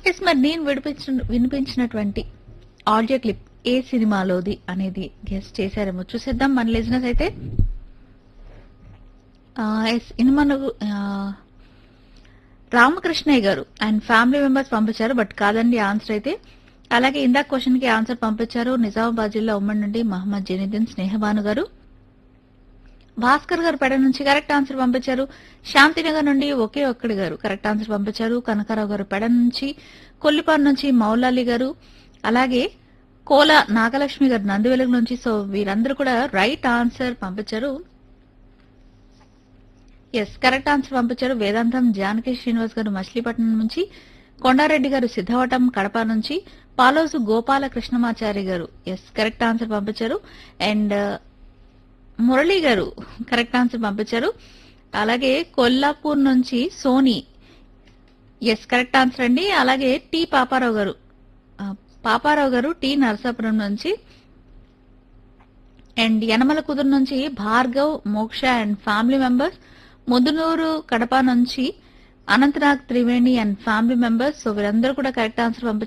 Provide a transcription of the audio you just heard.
yes మరి నేను విడిపించిన వినిపించినటువంటి audio clip ఏ సినిమాలోది అనేది గెస్ట్ చేశారేమో చూసేద్దాం మన లిజినెస్ అయితే ఎస్ ఇనుమను రామకృష్ణయ్య గారు అండ్ ఫ్యామిలీ మెంబర్స్ పంపించారు బట్ కాదండి ఆన్సర్ అయితే అలాగే ఇందాక క్వశ్చన్ కి ఆన్సర్ పంపించారు నిజామాబాద్ జిల్లా ఉమ్మడి నుండి మహమ్మద్ జనీద్దీన్ స్నేహబాను గారు భాస్కర్ గారు పెడ నుంచి కరెక్ట్ ఆన్సర్ పంపించారు శాంతినగర్ నుండి ఒకే ఒక్కడి గారు కరెక్ట్ ఆన్సర్ పంపించారు కనకారావు గారు పెడ నుంచి కొల్లిపాడు నుంచి మౌలాలి గారు అలాగే కోల నాగలక్ష్మి గారు నందివెలుగు నుంచి సో వీరందరూ కూడా రైట్ ఆన్సర్ పంపించారు ఎస్ కరెక్ట్ ఆన్సర్ పంపించారు వేదాంతం జానకి శ్రీనివాస్ గారు మచిలీపట్నం నుంచి కొండారెడ్డి గారు సిద్ధవటం కడప నుంచి పాలోజు గోపాల కృష్ణమాచారి గారు ఎస్ కరెక్ట్ ఆన్సర్ పంపించారు అండ్ మురళి గారు కరెక్ట్ ఆన్సర్ పంపించారు అలాగే కొల్లాపూర్ నుంచి సోని ఎస్ కరెక్ట్ ఆన్సర్ అండి అలాగే టి పాపారావు గారు ఆ, పాపారావు గారు టి నరసాపురం నుంచి అండ్ యనమల కుదురు నుంచి Bhargav Moksha and family members Mudunuru Kadapa నుంచి Anantnag Triveni and family members so వీరందరూ కూడా కరెక్ట్ ఆన్సర్ పంపించారు